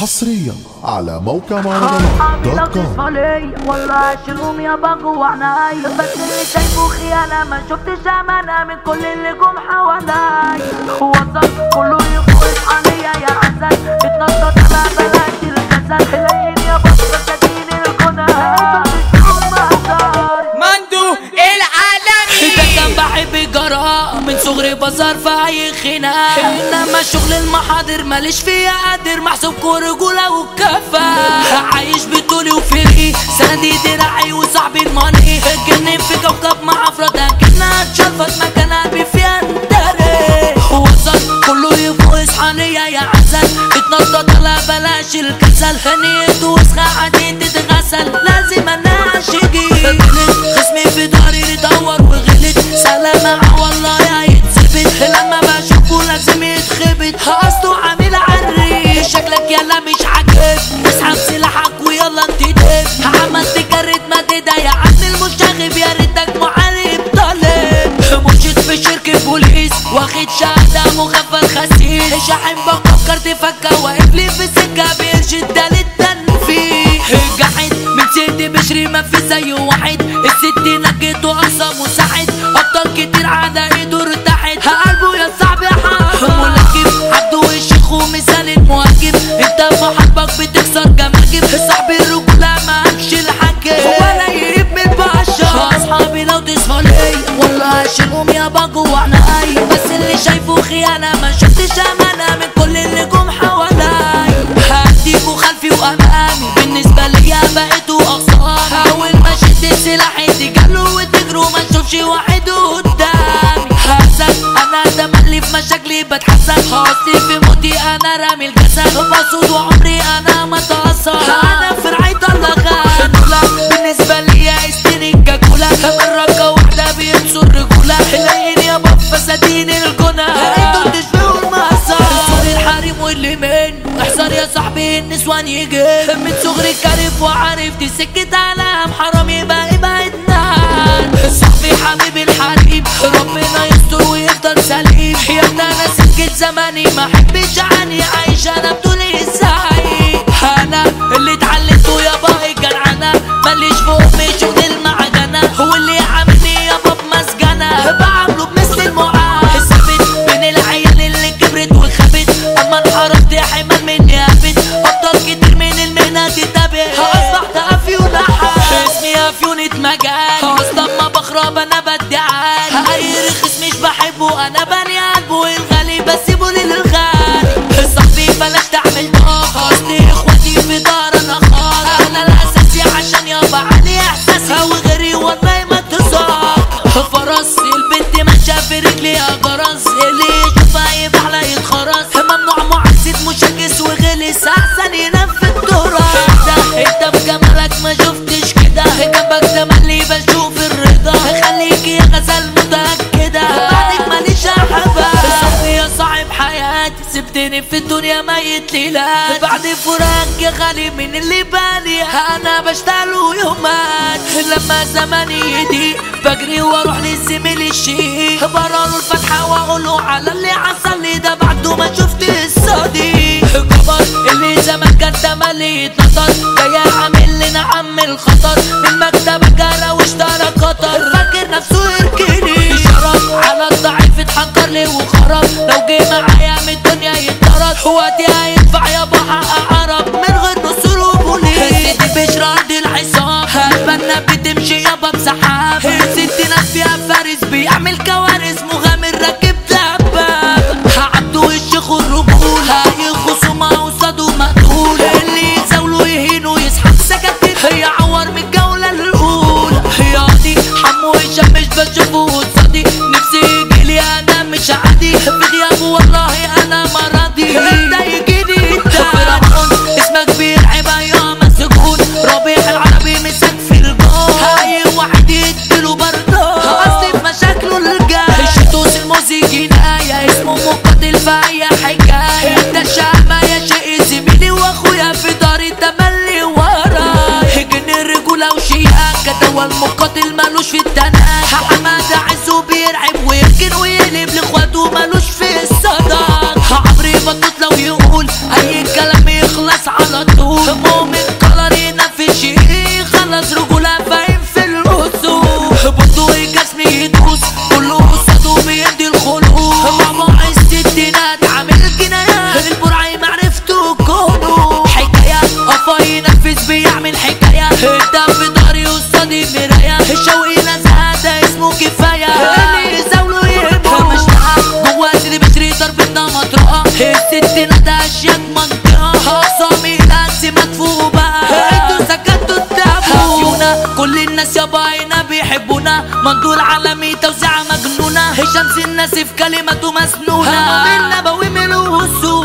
حصريا على موقع مهرجانات لو دوت كوم تصفى ليا والله اشيلهم يابا جوا عناي بس اللي شايفه خيانة ما شفتش امانة من كل اللي جم حوالي وصل كله يفوز عليا يا عسل اتنطط على بلاش الكسل العين يابا فساتين الجنى مندو العالمي ده كان بحب جراء من صغري بزار في اي خناق انما شغل المحاضر ماليش فيه قادر محسوبكوا رجولة وكفا عايش بطولي وفرقي سندي دراعي وصاحبي الماني اتجنن في كوكب مع افراد كنا اتشرفت مكان قلبي فيها اندري وصل كله يفوق اصحانية يا عسل اتنطط على بلاش الكسل هنيت وسخة عادي تتغسل لازم اناش يجي خصمي في ضهري يدور وغلط سلامة والله يا يتثبت لما بشوفه لازم يتخبط قصده عامل عري شكلك يلا مش عاجب اسحب سلاحك ويلا انت دب عملت كرت مديدة يا عم المشاغب يا ريتك محارب طالب مرشد في شركة بوليس واخد شهادة مغفل خسيس شاحن بفكر تفكر واقف لي في السكة بيرشد ده للتنفيذ جحد من سيدي بشري ما في زيه واحد الست نجيته اقصى مساعد ابطال كتير على ايده ارتحت قلبه يا صاحبي حرام ملكب عبده والشيخ ومثال المواكب انت في حبك بتكسر جماجم صاحبي الرجولة ما امشي الحاكم ولا يهيب من البشر اصحابي لو تصفى ليا والله اشيلهم يابا جوا عناي بس اللي شايفه خيانة ما شفتش امانة من كل اللي جم حوالي هديكوا خلفي وامامي بالنسبة ليا بقيتوا اقصامي اول ما شدت سلاحي تجلوا وتجروا ما نشوفش واحد قدامي حسن انا تملي في مشاكلي بتحسن اصلي في موتي انا رامي الجسد بصود وعمري انا ما تأثر انا في رعاية الله غالي بالنسبة ليا استنيكا كولا مرة واحدة بينسوا الرجولة العين يابا فساتين الجنى انتوا تشبهوا المقصر صغري الحريم واللي منه احذر يا صاحبي النسوان يجي من صغري كارف وعارف دي سكة علام حرام يبقى ابعدنا صاحبي حبيبي الحريم ربنا يستر ويفضل سليم يا ابني انا سكة زماني ما احبش عني عايش انا بطولي ازاي انا اللي اتعلمته يابا الجدعنة ماليش في امي شغل المعجنة هو اللي عاملني يابا بمسجنة بعمله بمثل المعاد ثابت بين العيال اللي كبرت وخبت اما انحرفت حمل مني هبت ابطال كتير من المهنة تتابع اصبحت افيون احد اسمي افيونة مجال اصلا ما بخرب انا بدي عالي اي رخيص مش بحبه انا بني قلبه الغالي بسيبه للغالي صاحبي بلاش تعمل ضغط اصلي اخواتي في دار انا خالص انا الاساسي عشان يابا علي احساسي وغيري والله ما تزاق فرس البنت ماشيه في رجلي يا جرس اللي يشوفها يبقى لا يتخرس ممنوع معسد مشاكس وغلس احسن ينام في التراث انت انت بجمالك ما شفتش كده جنبك تملي بشوف الرضا خليك يا غزال متأكدة بعدك ماليش احبة صاحبي يا صاحب حياتي سبتني في الدنيا ميت ليلات بعد فراق يا غالي من اللي بالي انا بشتغل يومات لما زماني يضيق بجري واروح للزميل الشيء براله الفتحة واقوله على اللي حصل لي ده بعده ما شفت الصديق كبر اللي زمان كان تملي يتنطط جاي عامل لنا عم الخطر من مكتبة جرى واشترى قطر فاكر نفسه يركني شرف على الضعيف اتحكر لي وخرب لو جه معايا من الدنيا يتطرد وقتي هيدفع يابا حق عرب من غير نصول وبوليس سيدي بشرى عند الحصان هالبنا بتمشي يابا بسحاب ست ناس فيها فارس بيعمل كوارث مغامر راكب دباب عبده الشيخ الرجول هاي خصومه قصاده مقتول اللي يزاوله يهينه يسحب سكاكين هي عور من الجوله الاولى يا دي حمو هشام مش بشوفه قصادي نفسي يجيلي انا مش عادي في غيابه والله انا مرضي انت يجيني انت فرعون اسمك بيرعب يا مسجون ربيع العربي مسك في الجون هاي واحد يديله برضه اصلي في مشاكله الجاي الشتوس الموسيقي نايا اسمه مقاتل في اي حكايه انت شامة يا شيء زميلي واخويا في داري تملي وراي جن الرجولة وشياكة هو المقاتل مالوش في التناك حماد عزه بيرعب ويمكن ويقلب لاخواته مالوش في الصداق عمري بطوط لو يقول اي كلام يخلص الناس يابا هنا بيحبونا مندول عالمي توزيعة مجنونة هشام الناس في كلمته مسنونة من نبوي ملو السوق